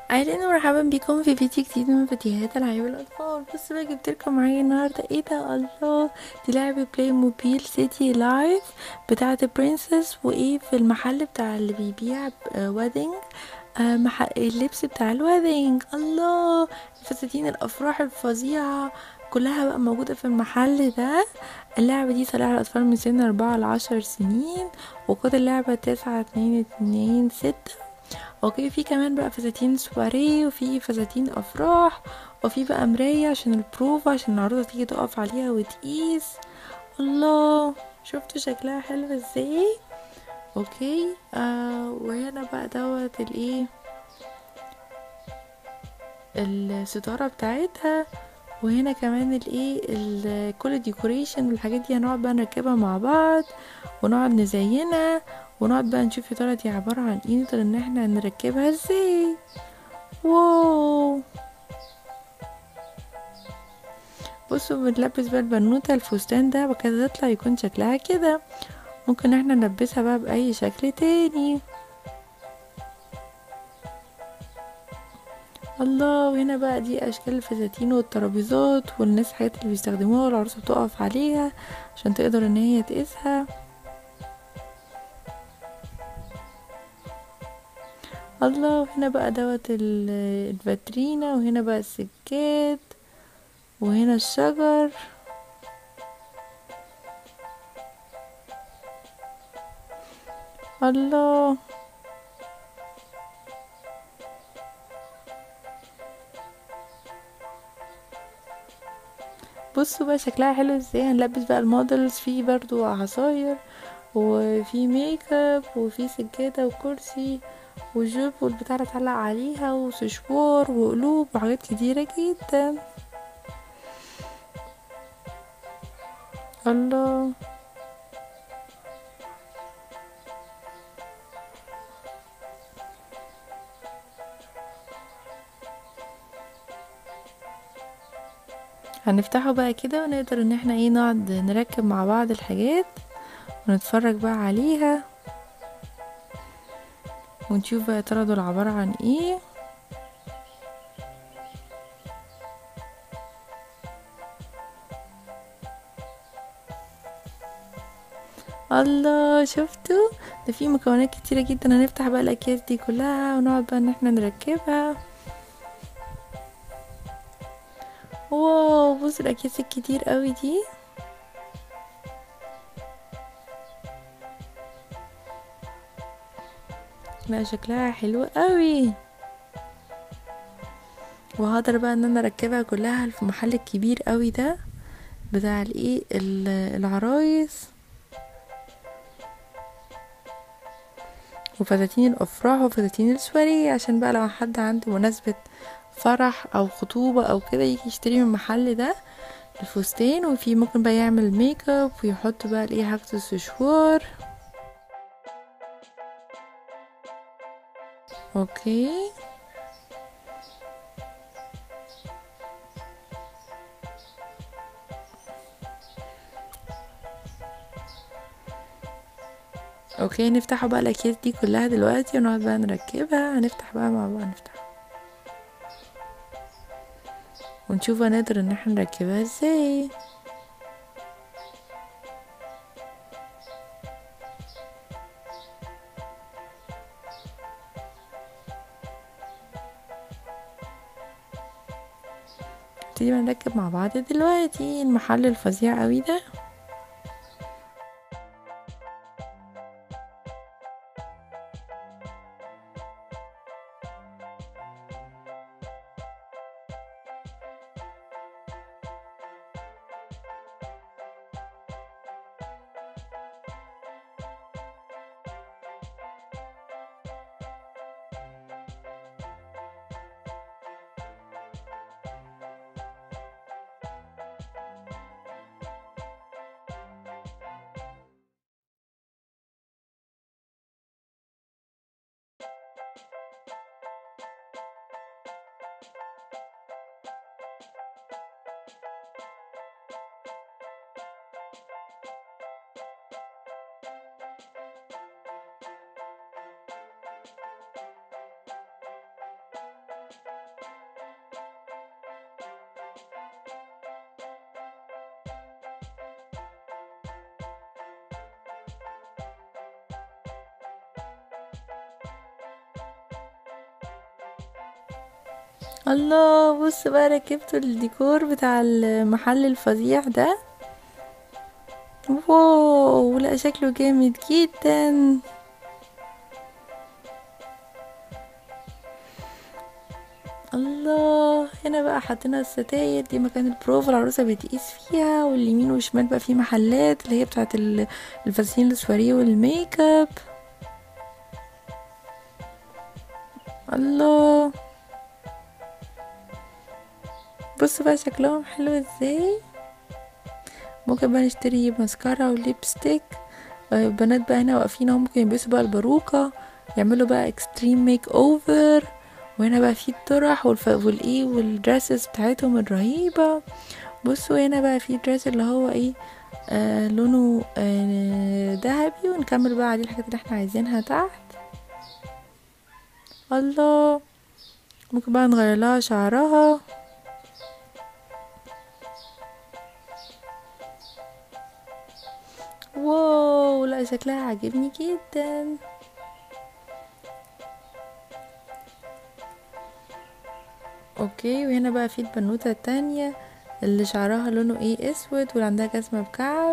اهلا ومرحبا بكم في فيديو جديد من فيديوهات العاب الاطفال بصوا بقى جبت لكم معايا النهارده ايه ده الله دي لعبه بلاي موبيل سيتي لايف بتاعه برنسس وايه في المحل بتاع اللي بيبيع ويدنج آه مح... اللبس بتاع الويدنج الله الفساتين الافراح الفظيعه كلها بقى موجودة في المحل ده اللعبة دي صالحة للأطفال من سن أربعة لعشر سنين وكود اللعبة تسعة اتنين اتنين ستة اوكي في كمان بقى فساتين سواريه وفي فساتين افراح وفي بقى مراية عشان البروف عشان العروضة تيجي تقف عليها وتقيس الله شفتوا شكلها حلو ازاي اوكي آه وهنا بقى دوت الايه الستارة بتاعتها وهنا كمان الايه كل الديكوريشن والحاجات دي هنقعد بقى نركبها مع بعض ونقعد نزينها ونقعد بقى نشوف يا ترى دي عبارة عن ايه نقدر ان احنا نركبها ازاي واو بصوا بنلبس بقى البنوتة الفستان ده وكده تطلع يكون شكلها كده ممكن احنا نلبسها بقى بأي شكل تاني الله وهنا بقى دي اشكال الفساتين والترابيزات والناس حاجات اللي بيستخدموها والعروسه بتقف عليها عشان تقدر ان هي تقيسها الله هنا بقى دوت الفاترينا وهنا بقى السجاد وهنا الشجر الله بصوا بقى شكلها حلو ازاي هنلبس بقى المودلز في برضو عصاير وفي ميك اب وفي سجادة وكرسي وجوب والبتاع اللي اتعلق عليها وسشوار وقلوب وحاجات كتيرة جدا الله هنفتحه بقى كده ونقدر ان احنا ايه نقعد نركب مع بعض الحاجات ونتفرج بقى عليها ونشوف بقى ترى دول عبارة عن ايه الله شفتوا ده في مكونات كتيرة جدا هنفتح بقى الاكياس دي كلها ونقعد بقى ان احنا نركبها واو بص الاكياس الكتير قوي دي لا شكلها حلو قوي وهقدر بقى ان انا اركبها كلها في المحل الكبير قوي ده بتاع الايه العرايس وفساتين الافراح وفساتين السواريه عشان بقى لو حد عنده مناسبه فرح او خطوبه او كده يجي يشتري من المحل ده الفستان وفي ممكن بقى يعمل ميك اب ويحط بقى الايه حاجه السشوار اوكي اوكي نفتحوا بقى الاكياس دي كلها دلوقتي ونقعد بقى نركبها هنفتح بقى مع بعض نفتح ونشوف هنقدر ان احنا نركبها ازاي نبتدي بقى نركب مع بعض دلوقتي المحل الفظيع قوي ده الله بص بقى ركبت الديكور بتاع المحل الفظيع ده واو لا شكله جامد جدا الله هنا بقى حطينا الستاير دي مكان البروفا العروسة بتقيس فيها واليمين والشمال بقى في محلات اللي هي بتاعت ال- الفساتين السواريه والميك اب الله بص بقى شكلهم حلو ازاي ممكن بقى نشتري ماسكارا وليبستيك آه، بنات بقى هنا واقفين اهو ممكن يلبسوا بقى الباروكة يعملوا بقى اكستريم ميك اوفر وهنا بقى في الطرح والف... والايه والدريسز بتاعتهم الرهيبة بصوا هنا بقى في دريس اللي هو ايه آه لونه آه ذهبي ونكمل بقى عليه الحاجات اللي احنا عايزينها تحت الله ممكن بقى نغير لها شعرها واو لا شكلها عاجبني جدا اوكي وهنا بقى في البنوتة التانية اللي شعرها لونه ايه اسود واللي عندها جزمة بكعب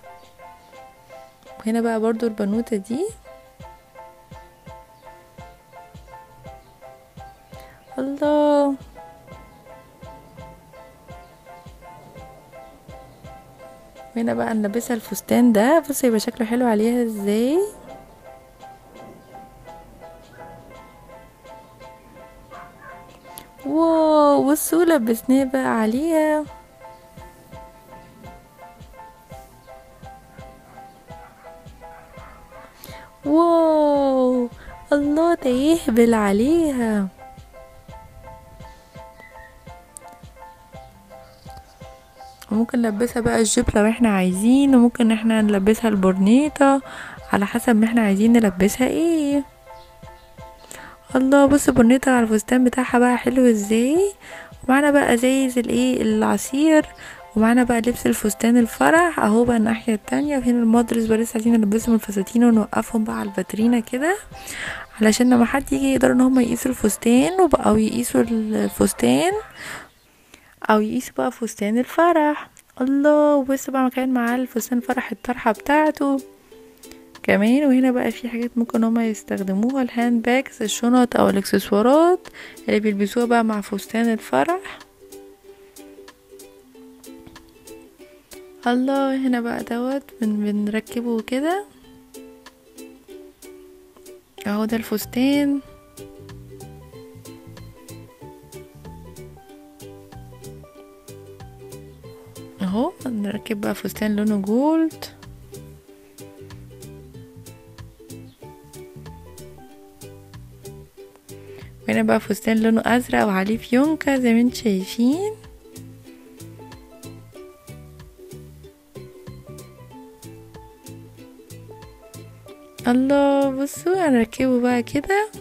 وهنا بقى برضو البنوتة دي الله وهنا بقى نلبسها الفستان ده بصي يبقى شكله حلو عليها ازاي واو بصوا لبسناه بقى عليها واو الله ده يهبل عليها وممكن نلبسها بقى الجيب لو احنا عايزين وممكن احنا نلبسها البورنيطة على حسب ما احنا عايزين نلبسها ايه الله بص البورنيطة على الفستان بتاعها بقى حلو ازاي ومعانا بقى ازايز الايه العصير ومعانا بقى لبس الفستان الفرح اهو بقى الناحية التانية وهنا المدرس بقى لسه عايزين نلبسهم الفساتين ونوقفهم بقى على الفاترينا كده علشان لما حد يجي يقدروا ان هم يقيسوا الفستان وبقى يقيسوا الفستان او يقيسوا بقى فستان الفرح الله وبص بقى مكان معاه الفستان الفرح الطرحة بتاعته كمان وهنا بقى في حاجات ممكن هما يستخدموها الهاند باجز الشنط او الاكسسوارات اللي بيلبسوها بقى مع فستان الفرح الله هنا بقى دوت بن بنركبه كده اهو ده الفستان اهو نركب بقى فستان لونه جولد وهنا بقى فستان لونه ازرق وعليه فيونكة زي ما انتم شايفين الله بصوا هنركبه بقى كده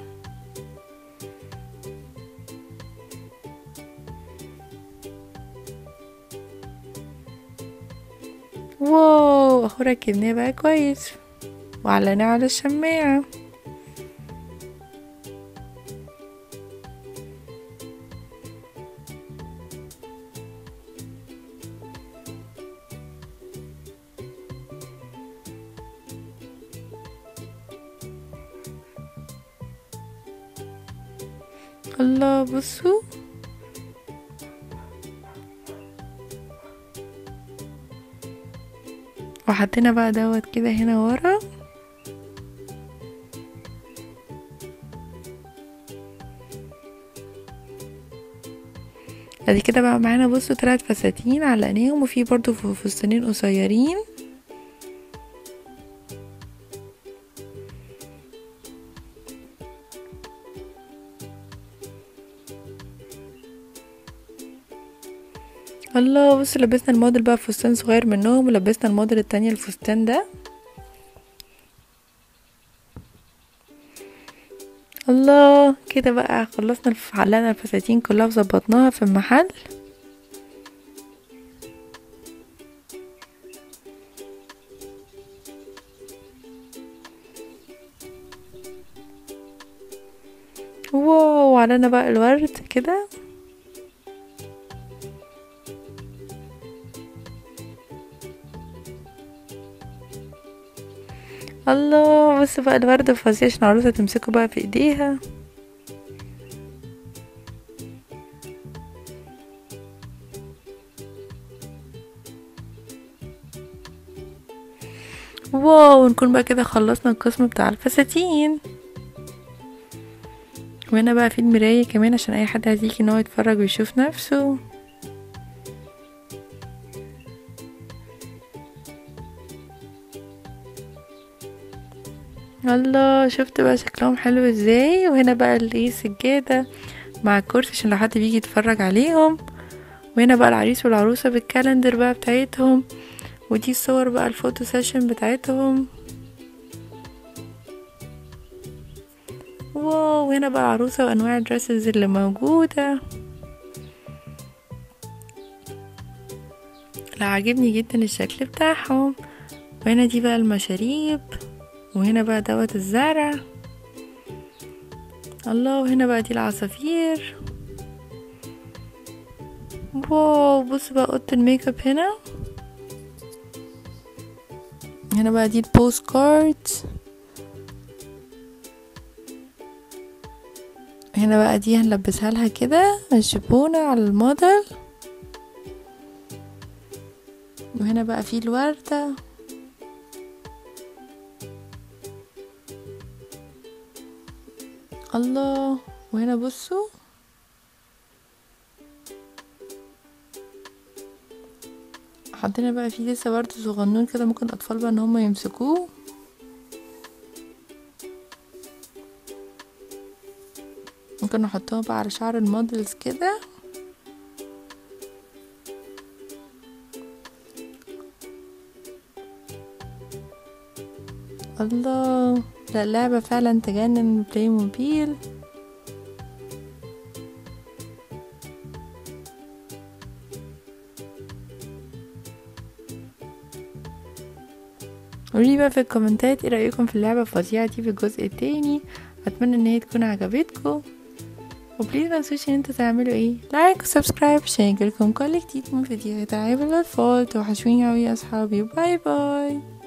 واو اهو ركبناه بقى كويس وعلقناه على الشماعة الله بصوا وحطينا بقى دوت كده هنا ورا بعد كده بقى معانا بصوا تلات فساتين علقناهم وفي برضو فستانين قصيرين الله بص لبسنا الموديل بقى فستان صغير منهم ولبسنا الموديل التانية الفستان ده الله كده بقى خلصنا علقنا الفساتين كلها وظبطناها في المحل واو علينا بقى الورد كده الله بص بقى الورد فظيع عشان العروسة تمسكه بقى في ايديها واو نكون بقى كده خلصنا القسم بتاع الفساتين وهنا بقى في المراية كمان عشان اي حد عايز يجي ان هو يتفرج ويشوف نفسه الله شفت بقى شكلهم حلو ازاي وهنا بقى الايه سجادة مع الكرسي عشان لو حد بيجي يتفرج عليهم وهنا بقى العريس والعروسة بالكالندر بقى بتاعتهم ودي الصور بقى الفوتو سيشن بتاعتهم واو هنا بقى العروسة وانواع الدريسز اللي موجودة لا عاجبني جدا الشكل بتاعهم وهنا دي بقى المشاريب وهنا بقى دوت الزرع الله وهنا بقى دي العصافير واو بص بقى اوضه الميك اب هنا هنا بقى دي البوست كارد هنا بقى دي هنلبسها لها كده الشبونة على الموديل وهنا بقى في الوردة الله وهنا بصوا حطينا بقى فيه لسه برضه صغنون كده ممكن الاطفال بقى ان هما يمسكوه ممكن نحطهم بقى على شعر المودلز كده الله لا اللعبة فعلا تجنن بلاي موبيل قولي بقى في الكومنتات ايه رأيكم في اللعبة الفظيعة دي في الجزء التاني اتمنى ان هي تكون عجبتكم وبليز منسوش ان انتوا تعملوا ايه لايك وسبسكرايب عشان يجيلكم كل جديد من فيديوهات عيب الاطفال توحشوني اوي يا اصحابي باي باي